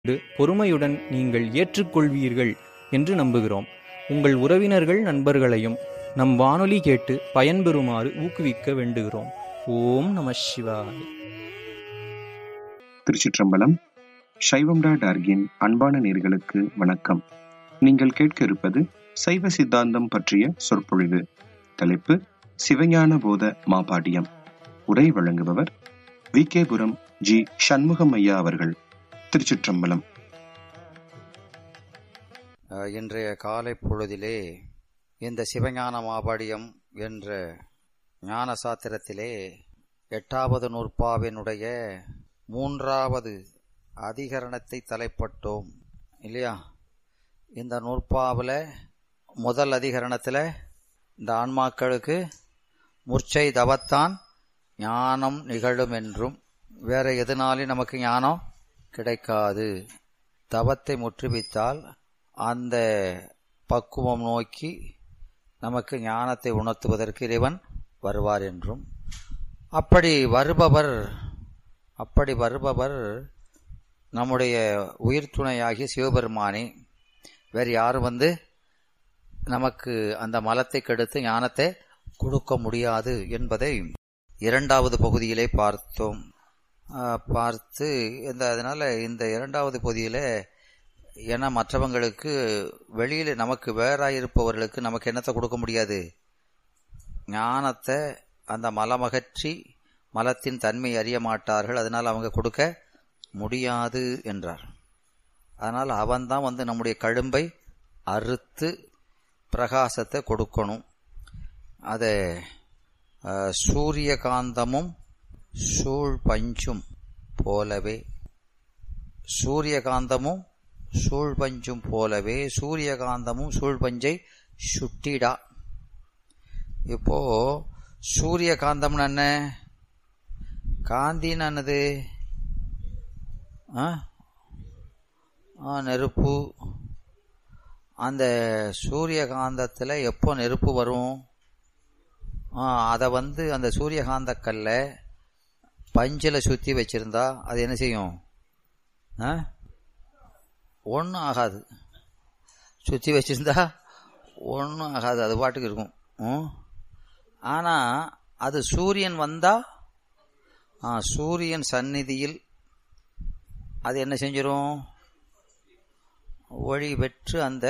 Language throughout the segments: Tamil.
கொண்டு பொறுமையுடன் நீங்கள் ஏற்றுக்கொள்வீர்கள் என்று நம்புகிறோம் உங்கள் உறவினர்கள் நண்பர்களையும் நம் வானொலி கேட்டு பயன்பெறுமாறு ஊக்குவிக்க வேண்டுகிறோம் ஓம் நம சிவாய திருச்சிற்றம்பலம் சைவம் டாட் ஆர்கின் அன்பான நேர்களுக்கு வணக்கம் நீங்கள் கேட்க இருப்பது சைவ சித்தாந்தம் பற்றிய சொற்பொழிவு தலைப்பு சிவஞான போத மாபாடியம் உரை வழங்குபவர் வி கேபுரம் ஜி சண்முகம் ஐயா அவர்கள் திருச்சிற்றம்பலம் அஹ், இன்றைய காலை பொழுதிலே இந்த சிவஞான மாபாடியம் என்ற ஞான சாத்திரத்திலே எட்டாவது நூற்பாவினுடைய மூன்றாவது அதிகரணத்தை தலைப்பட்டோம் இல்லையா இந்த நூற்பாவில் முதல் அதிகரணத்தில் இந்த ஆன்மாக்களுக்கு முர்ச்சை தவத்தான் ஞானம் நிகழும் என்றும் வேற எதனாலும் நமக்கு ஞானம் கிடைக்காது தவத்தை முற்றுவித்தால் அந்த பக்குவம் நோக்கி நமக்கு ஞானத்தை உணர்த்துவதற்கு இறைவன் வருவார் என்றும் அப்படி வருபவர் அப்படி வருபவர் நம்முடைய உயிர் துணையாகிய சிவபெருமானே வேறு யாரும் வந்து நமக்கு அந்த மலத்தை கெடுத்து ஞானத்தை கொடுக்க முடியாது என்பதை இரண்டாவது பகுதியிலே பார்த்தோம் ஆஹ் பார்த்து இந்த அதனால இந்த இரண்டாவது பகுதியில் ஏன்னா மற்றவங்களுக்கு வெளியில் நமக்கு வேறாயிருப்பவர்களுக்கு நமக்கு என்னத்தை கொடுக்க முடியாது ஞானத்தை அந்த மலமகற்றி மலத்தின் தன்மை அறிய மாட்டார்கள் அதனால் அவங்க கொடுக்க முடியாது என்றார் அதனால் அவன்தான் வந்து நம்முடைய கழும்பை அறுத்து பிரகாசத்தை கொடுக்கணும் அதை அஹ், சூரியகாந்தமும் சூழ் பஞ்சும் போலவே சூரியகாந்தமும் சூழ் பஞ்சும் போலவே சூரியகாந்தமும் சூழ் பஞ்சை சுட்டிடா இப்போ சூரியகாந்தம்னு என்ன காந்தின்னு என்னது ஆ ஆ, நெருப்பு அந்த சூரியகாந்தத்தில் எப்போ நெருப்பு வரும் அதை வந்து அந்த சூரியகாந்த கல்லை பஞ்சில் சுற்றி வச்சிருந்தா அது என்ன செய்யும் ஆ ஒன்றும் ஆகாது சுற்றி வச்சிருந்தா ஒன்றும் ஆகாது அது பாட்டுக்கு இருக்கும் ம். ஆனால் அது சூரியன் வந்தால் சூரியன் சந்நிதியில் அது என்ன செஞ்சிரும் ஒளி பெற்று அந்த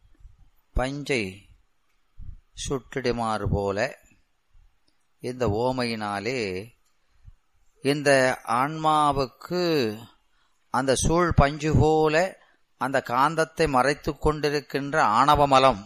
பஞ்சை சுட்டிடுமாறு போல இந்த ஓமையினாலே இந்த ஆன்மாவுக்கு அந்த சூழ் பஞ்சு போல அந்த காந்தத்தை மறைத்து கொண்டிருக்கின்ற ஆணவ மலம்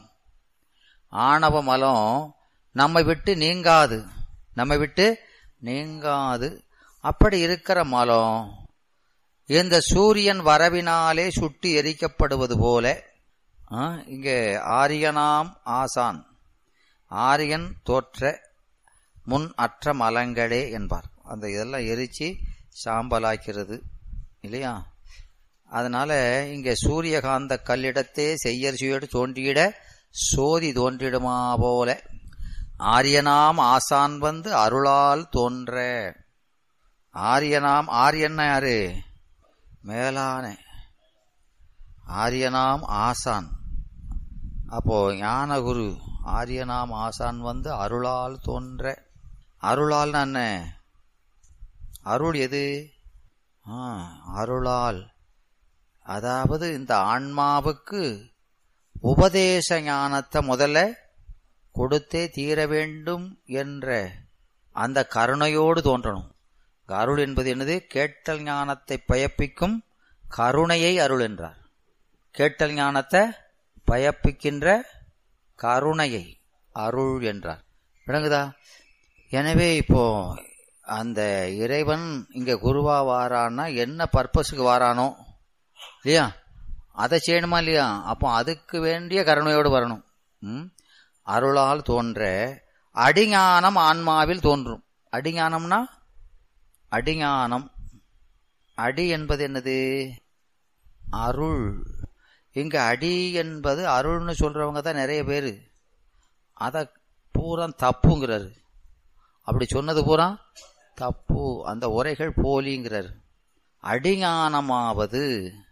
ஆணவ மலம் நம்மை விட்டு நீங்காது நம்மை விட்டு நீங்காது அப்படி இருக்கிற மலம் இந்த சூரியன் வரவினாலே சுட்டி எரிக்கப்படுவது போல ஆ, இங்கே ஆரியனாம் ஆசான் ஆரியன் தோற்ற முன் அற்ற மலங்களே என்பார் அந்த இதெல்லாம் எரிச்சு சாம்பலாக்கிறது இல்லையா அதனால இங்கே சூரியகாந்த கல்லிடத்தே செய்யர் சுயடு தோன்றியிட சோதி தோன்றிடுமா போல ஆரியனாம் ஆசான் வந்து அருளால் தோன்ற ஆரியனாம் ஆரியன் யாரு மேலான ஆரியனாம் ஆசான் அப்போ ஞானகுரு ஆரியனாம் ஆசான் வந்து அருளால் தோன்ற அருளால் என்ன அருள் எது ஆ, அருளால் அதாவது இந்த ஆன்மாவுக்கு உபதேச ஞானத்தை முதல்ல கொடுத்தே தீர வேண்டும் என்ற அந்த கருணையோடு தோன்றணும் இங்க அருள் என்பது என்னது கேட்டல் ஞானத்தை பயப்பிக்கும் கருணையை அருள் என்றார் கேட்டல் ஞானத்தை பயப்பிக்கின்ற கருணையை அருள் என்றார் விளங்குதா எனவே இப்போ அந்த இறைவன் இங்க குருவா வாரான்னா என்ன பர்பஸுக்கு வாரானோ இல்லையா அதை செய்யணுமா இல்லையா அப்போ அதுக்கு வேண்டிய கருணையோடு வரணும் ம்? அருளால் தோன்ற அடிஞானம் ஆன்மாவில் தோன்றும் அடிஞானம்னா அடிஞானம் அடி என்பது என்னது அருள் இங்க அடி என்பது அருள்னு சொல்றவங்க தான் நிறைய பேர் அதை பூரா தப்புங்கிறாரு அப்படி சொன்னது பூரா தப்பு அந்த உரைகள் போலிங்கிறார் அடிஞானமாவது